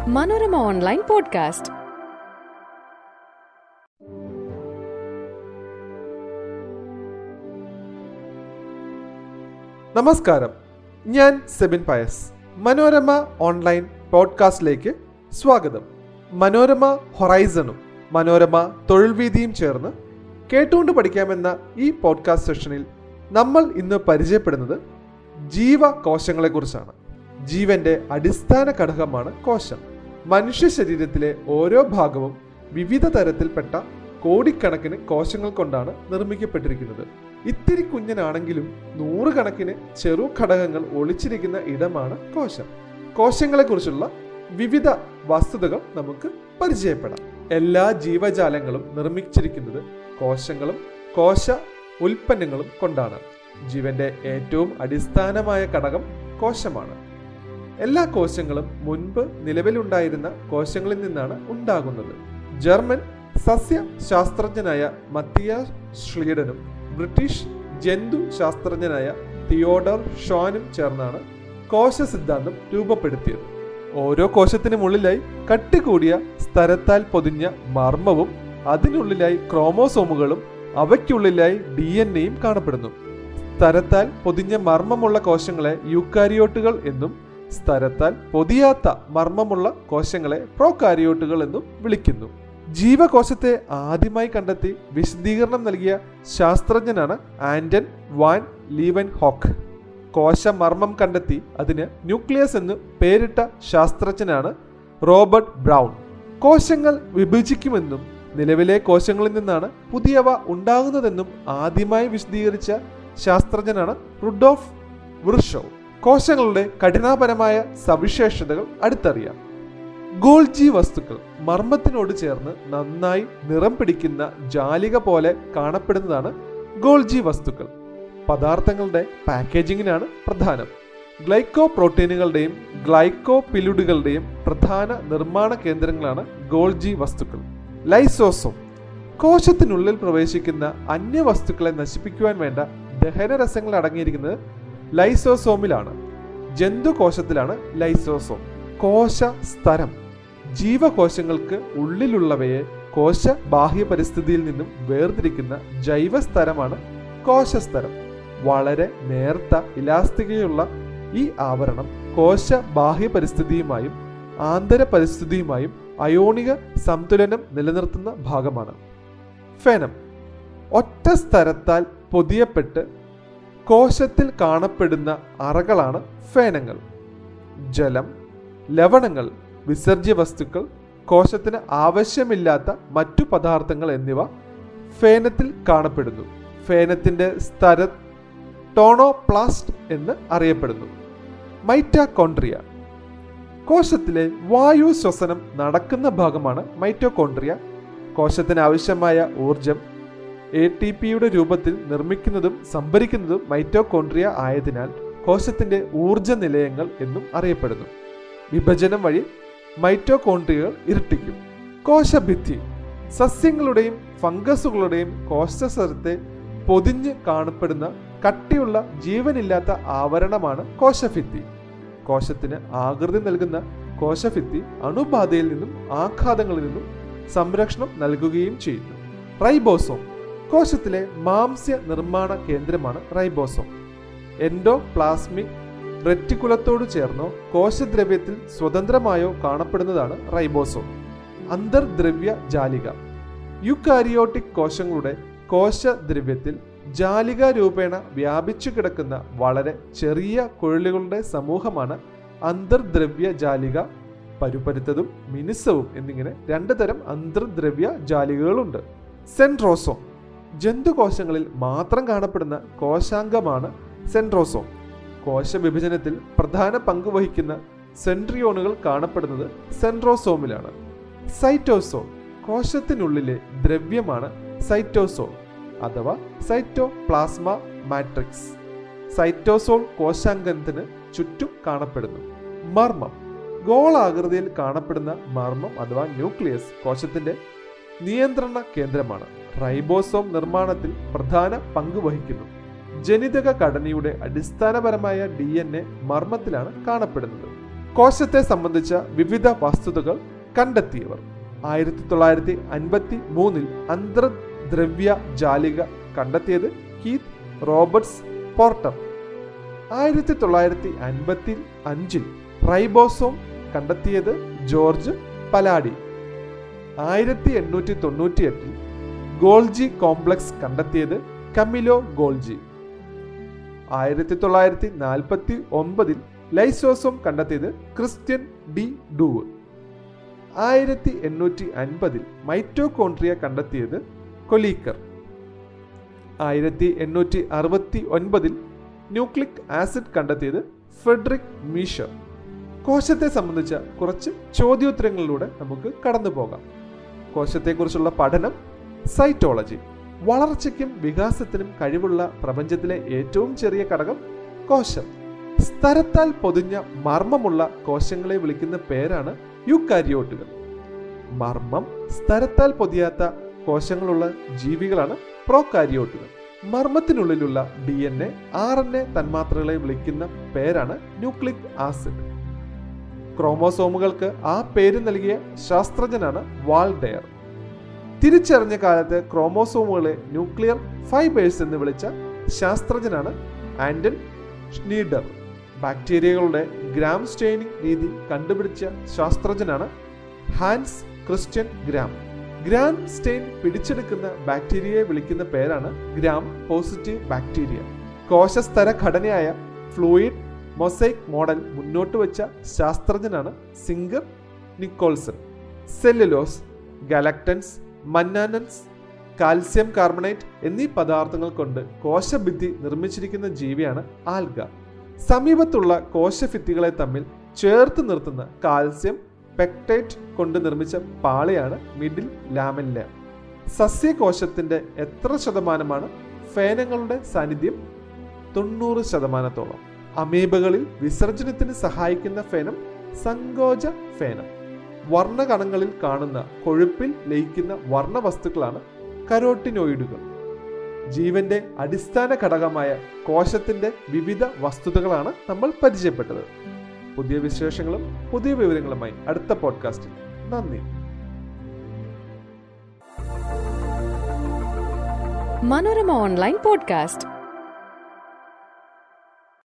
Manorama online podcast നമസ്കാരം ഞാൻ Sebin Pius Manorama online പോഡ്കാസ്റ്റിലേക്ക് സ്വാഗതം മനോരമ ഹൊറൈസണും മനോരമ തൊഴിൽ വീതിയും ചേർന്ന് കേട്ടുകൊണ്ട് പഠിക്കാമെന്ന ഈ പോഡ്കാസ്റ്റ് സെഷനിൽ നമ്മൾ ഇന്ന് പരിചയപ്പെടുന്നത് ജീവകോശങ്ങളെക്കുറിച്ചാണ് ജീവന്റെ അടിസ്ഥാന ഘടകമാണ് കോശം മനുഷ്യ ശരീരത്തിലെ ഓരോ ഭാഗവും വിവിധ തരത്തിൽപ്പെട്ട കോടിക്കണക്കിന് കോശങ്ങൾ കൊണ്ടാണ് നിർമ്മിക്കപ്പെട്ടിരിക്കുന്നത് ഇത്തിരി കുഞ്ഞനാണെങ്കിലും നൂറുകണക്കിന് ചെറു ഘടകങ്ങൾ ഒളിച്ചിരിക്കുന്ന ഇടമാണ് കോശം കോശങ്ങളെക്കുറിച്ചുള്ള വിവിധ വസ്തുതകൾ നമുക്ക് പരിചയപ്പെടാം എല്ലാ ജീവജാലങ്ങളും നിർമ്മിച്ചിരിക്കുന്നത് കോശങ്ങളും കോശ ഉൽപ്പന്നങ്ങളും കൊണ്ടാണ് ജീവന്റെ ഏറ്റവും അടിസ്ഥാനമായ ഘടകം കോശമാണ് എല്ലാ കോശങ്ങളും മുൻപ് നിലവിലുണ്ടായിരുന്ന കോശങ്ങളിൽ നിന്നാണ് ഉണ്ടാകുന്നത് ജർമ്മൻ സസ്യ ശാസ്ത്രജ്ഞനായ മത്തിയ ഷ്ലീഡനും ബ്രിട്ടീഷ് ജന്തു ശാസ്ത്രജ്ഞനായ തിയോഡർ ഷോനും ചേർന്നാണ് കോശ സിദ്ധാന്തം രൂപപ്പെടുത്തിയത് ഓരോ കോശത്തിനുമുള്ളിലായി കട്ടികൂടിയ സ്തരത്താൽ പൊതിഞ്ഞ മർമ്മവും അതിനുള്ളിലായി ക്രോമോസോമുകളും അവയ്ക്കുള്ളിലായി ഡി എൻ എയും കാണപ്പെടുന്നു സ്തരത്താൽ പൊതിഞ്ഞ മർമ്മമുള്ള കോശങ്ങളെ യൂക്കാരിയോട്ടുകൾ എന്നും സ്തരത്താൽ പൊതിയാത്ത മർമ്മമുള്ള കോശങ്ങളെ പ്രോകാരിയോട്ടുകൾ എന്നും വിളിക്കുന്നു ജീവകോശത്തെ ആദ്യമായി കണ്ടെത്തി വിശദീകരണം നൽകിയ ശാസ്ത്രജ്ഞനാണ് ആൻഡൻ വാൻ ലീവൻ ഹോക്ക് കോശമർമ്മം കണ്ടെത്തി അതിന് ന്യൂക്ലിയസ് എന്ന് പേരിട്ട ശാസ്ത്രജ്ഞനാണ് റോബർട്ട് ബ്രൗൺ കോശങ്ങൾ വിഭജിക്കുമെന്നും നിലവിലെ കോശങ്ങളിൽ നിന്നാണ് പുതിയവ ഉണ്ടാകുന്നതെന്നും ആദ്യമായി വിശദീകരിച്ച ശാസ്ത്രജ്ഞനാണ് റുഡോഫ് വൃഷോ കോശങ്ങളുടെ കഠിനാപരമായ സവിശേഷതകൾ അടുത്തറിയാം ഗോൾജി വസ്തുക്കൾ മർമ്മത്തിനോട് ചേർന്ന് നന്നായി നിറം പിടിക്കുന്ന ജാലിക പോലെ കാണപ്പെടുന്നതാണ് ഗോൾജി വസ്തുക്കൾ പദാർത്ഥങ്ങളുടെ പാക്കേജിങ്ങിനാണ് പ്രധാനം ഗ്ലൈക്കോ പ്രോട്ടീനുകളുടെയും ഗ്ലൈക്കോ പിലുഡുകളുടെയും പ്രധാന നിർമ്മാണ കേന്ദ്രങ്ങളാണ് ഗോൾജി വസ്തുക്കൾ ലൈസോസോം കോശത്തിനുള്ളിൽ പ്രവേശിക്കുന്ന അന്യവസ്തുക്കളെ നശിപ്പിക്കുവാൻ വേണ്ട ദഹനരസങ്ങൾ അടങ്ങിയിരിക്കുന്നത് ലൈസോസോമിലാണ് ജന്തുകോശത്തിലാണ് ലൈസോസോം കോശ സ്തരം ജീവകോശങ്ങൾക്ക് ഉള്ളിലുള്ളവയെ കോശ ബാഹ്യ പരിസ്ഥിതിയിൽ നിന്നും വേർതിരിക്കുന്ന ജൈവ സ്തരമാണ് കോശസ്തരം വളരെ നേർത്ത ഇലാസ്തികയുള്ള ഈ ആവരണം കോശ ബാഹ്യ പരിസ്ഥിതിയുമായും ആന്തര പരിസ്ഥിതിയുമായും അയോണിക സന്തുലനം നിലനിർത്തുന്ന ഭാഗമാണ് ഫെനം ഒറ്റ സ്തരത്താൽ പൊതിയപ്പെട്ട് കോശത്തിൽ കാണപ്പെടുന്ന അറകളാണ് ഫേനങ്ങൾ ജലം ലവണങ്ങൾ വിസർജ്യ വസ്തുക്കൾ കോശത്തിന് ആവശ്യമില്ലാത്ത മറ്റു പദാർത്ഥങ്ങൾ എന്നിവ ഫേനത്തിൽ കാണപ്പെടുന്നു ഫേനത്തിന്റെ സ്തര ടോണോപ്ലാസ്റ്റ് എന്ന് അറിയപ്പെടുന്നു മൈറ്റാകോൺട്രിയ കോശത്തിലെ വായു ശ്വസനം നടക്കുന്ന ഭാഗമാണ് മൈറ്റോകോൺട്രിയ കോശത്തിന് ആവശ്യമായ ഊർജം എ ടി പിയുടെ രൂപത്തിൽ നിർമ്മിക്കുന്നതും സംഭരിക്കുന്നതും മൈറ്റോകോൺട്രിയ ആയതിനാൽ കോശത്തിന്റെ ഊർജ നിലയങ്ങൾ എന്നും അറിയപ്പെടുന്നു വിഭജനം വഴി മൈറ്റോകോൺട്രിയകൾ ഇരട്ടിക്കും കോശഭിത്തി സസ്യങ്ങളുടെയും ഫംഗസുകളുടെയും കോശസ്ഥലത്തെ പൊതിഞ്ഞ് കാണപ്പെടുന്ന കട്ടിയുള്ള ജീവനില്ലാത്ത ആവരണമാണ് കോശഭിത്തി കോശത്തിന് ആകൃതി നൽകുന്ന കോശഭിത്തി അണുബാധയിൽ നിന്നും ആഘാതങ്ങളിൽ നിന്നും സംരക്ഷണം നൽകുകയും ചെയ്യുന്നു റൈബോസോം കോശത്തിലെ മാംസ്യ നിർമ്മാണ കേന്ദ്രമാണ് റൈബോസോം എൻഡോപ്ലാസ്മിക് റെറ്റിക്കുലത്തോട് ചേർന്നോ കോശദ്രവ്യത്തിൽ സ്വതന്ത്രമായോ കാണപ്പെടുന്നതാണ് റൈബോസോം അന്തർദ്രവ്യ ജാലിക യുക്കാരിയോട്ടിക് കോശങ്ങളുടെ കോശദ്രവ്യത്തിൽ ജാലിക രൂപേണ വ്യാപിച്ചു കിടക്കുന്ന വളരെ ചെറിയ കുഴലുകളുടെ സമൂഹമാണ് അന്തർദ്രവ്യ ജാലിക പരുപരുത്തതും മിനുസവും എന്നിങ്ങനെ രണ്ട് തരം അന്തർദ്രവ്യ ജാലികകളുണ്ട് സെൻട്രോസോം ജന്തുകോശങ്ങളിൽ മാത്രം കാണപ്പെടുന്ന കോശാംഗമാണ് സെൻട്രോസോം കോശവിഭജനത്തിൽ പ്രധാന പങ്ക് വഹിക്കുന്ന സെൻട്രിയോണുകൾ കാണപ്പെടുന്നത് സെൻട്രോസോമിലാണ് സൈറ്റോസോം കോശത്തിനുള്ളിലെ ദ്രവ്യമാണ് സൈറ്റോസോൾ അഥവാ സൈറ്റോപ്ലാസ്മ മാട്രിക്സ് സൈറ്റോസോൾ കോശാംഗത്തിന് ചുറ്റും കാണപ്പെടുന്നു മർമ്മം ഗോളാകൃതിയിൽ കാണപ്പെടുന്ന മർമ്മം അഥവാ ന്യൂക്ലിയസ് കോശത്തിന്റെ നിയന്ത്രണ കേന്ദ്രമാണ് റൈബോസോം നിർമ്മാണത്തിൽ പ്രധാന പങ്ക് വഹിക്കുന്നു ജനിതക ഘടനയുടെ അടിസ്ഥാനപരമായ ഡി എൻ എ മർമ്മത്തിലാണ് കാണപ്പെടുന്നത് കോശത്തെ സംബന്ധിച്ച വിവിധ വസ്തുതകൾ കണ്ടെത്തിയവർ ആയിരത്തി തൊള്ളായിരത്തി അൻപത്തി മൂന്നിൽ അന്തർദ്രവ്യ ജാലിക കണ്ടെത്തിയത് ഹീത്ത് റോബർട്ട്സ് പോർട്ടർ ആയിരത്തി തൊള്ളായിരത്തി അൻപത്തി അഞ്ചിൽ റൈബോസോം കണ്ടെത്തിയത് ജോർജ് പലാഡി ആയിരത്തി എണ്ണൂറ്റി തൊണ്ണൂറ്റി എട്ടിൽ ഗോൾജി കോംപ്ലക്സ് കണ്ടെത്തിയത് കമിലോ ഗോൾജി ആയിരത്തി തൊള്ളായിരത്തി നാൽപ്പത്തി ഒമ്പതിൽ ലൈസോസോം കണ്ടെത്തിയത് ക്രിസ്ത്യൻ ഡി ഡൂവ് ആയിരത്തി എണ്ണൂറ്റി അൻപതിൽ മൈറ്റോകോൺട്രിയ കണ്ടെത്തിയത് കൊലീക്കർ ആയിരത്തി എണ്ണൂറ്റി അറുപത്തി ഒൻപതിൽ ന്യൂക്ലിക് ആസിഡ് കണ്ടെത്തിയത് ഫെഡറിക് മീഷർ കോശത്തെ സംബന്ധിച്ച കുറച്ച് ചോദ്യോത്തരങ്ങളിലൂടെ നമുക്ക് കടന്നു പോകാം കോശത്തെക്കുറിച്ചുള്ള പഠനം സൈറ്റോളജി വളർച്ചയ്ക്കും വികാസത്തിനും കഴിവുള്ള പ്രപഞ്ചത്തിലെ ഏറ്റവും ചെറിയ ഘടകം കോശം സ്തരത്താൽ പൊതിഞ്ഞ മർമ്മമുള്ള കോശങ്ങളെ വിളിക്കുന്ന പേരാണ് യുക്കാരിയോട്ടുകൾ മർമ്മം സ്തരത്താൽ പൊതിയാത്ത കോശങ്ങളുള്ള ജീവികളാണ് പ്രോകാരിയോട്ടുകൾ മർമ്മത്തിനുള്ളിലുള്ള D N A R N A തന്മാത്രകളെ വിളിക്കുന്ന പേരാണ് ന്യൂക്ലിക് ആസിഡ് ക്രോമോസോമുകൾക്ക് ആ പേര് നൽകിയ ശാസ്ത്രജ്ഞനാണ് വാൾഡെയർ തിരിച്ചറിഞ്ഞ കാലത്ത് ക്രോമോസോമുകളെ ന്യൂക്ലിയർ ഫൈബേഴ്സ് എന്ന് വിളിച്ച ശാസ്ത്രജ്ഞനാണ് ആൻഡൻ ഷ്നീഡർ ബാക്ടീരിയകളുടെ ഗ്രാം സ്റ്റെയിനിങ് രീതി കണ്ടുപിടിച്ച ശാസ്ത്രജ്ഞനാണ് Hans Christian Gram Gram stain പിടിച്ചെടുക്കുന്ന ബാക്ടീരിയയെ വിളിക്കുന്ന പേരാണ് ഗ്രാം പോസിറ്റീവ് ബാക്ടീരിയ കോശസ്തര ഘടനയായ ഫ്ലൂയിഡ് മൊസൈക് മോഡൽ മുന്നോട്ട് വെച്ച ശാസ്ത്രജ്ഞനാണ് Singer Nicolson cellulose galactans mannans calcium carbonate എന്നീ പദാർത്ഥങ്ങൾ കൊണ്ട് കോശഭിത്തി നിർമ്മിച്ചിരിക്കുന്ന ജീവിയാണ് ആൽഗ സമീപത്തുള്ള കോശഭിത്തികളെ തമ്മിൽ ചേർത്ത് നിർത്തുന്ന കാൽസ്യം പെക്ടേറ്റ് കൊണ്ട് നിർമ്മിച്ച പാളിയാണ് മിഡിൽ ലാമെല്ല സസ്യകോശത്തിന്റെ എത്ര ശതമാനമാണ് ഫേനങ്ങളുടെ സാന്നിധ്യം തൊണ്ണൂറ് ശതമാനത്തോളം അമീബകളിൽ വിസർജനത്തിന് സഹായിക്കുന്ന ഫേനം സങ്കോച ഫേനം വർണ്ണകണങ്ങളിൽ കാണുന്ന കൊഴുപ്പിൽ ലയിക്കുന്ന വർണ്ണവസ്തുക്കളാണ് കരോട്ടിനോയിഡുകൾ ജീവന്റെ അടിസ്ഥാന ഘടകമായ കോശത്തിന്റെ വിവിധ വസ്തുതകളാണ് നമ്മൾ പരിചയപ്പെട്ടത് പുതിയ വിശേഷങ്ങളും പുതിയ വിവരങ്ങളുമായി അടുത്ത പോഡ്കാസ്റ്റിൽ നന്ദി മനോരമ ഓൺലൈൻ പോഡ്കാസ്റ്റ്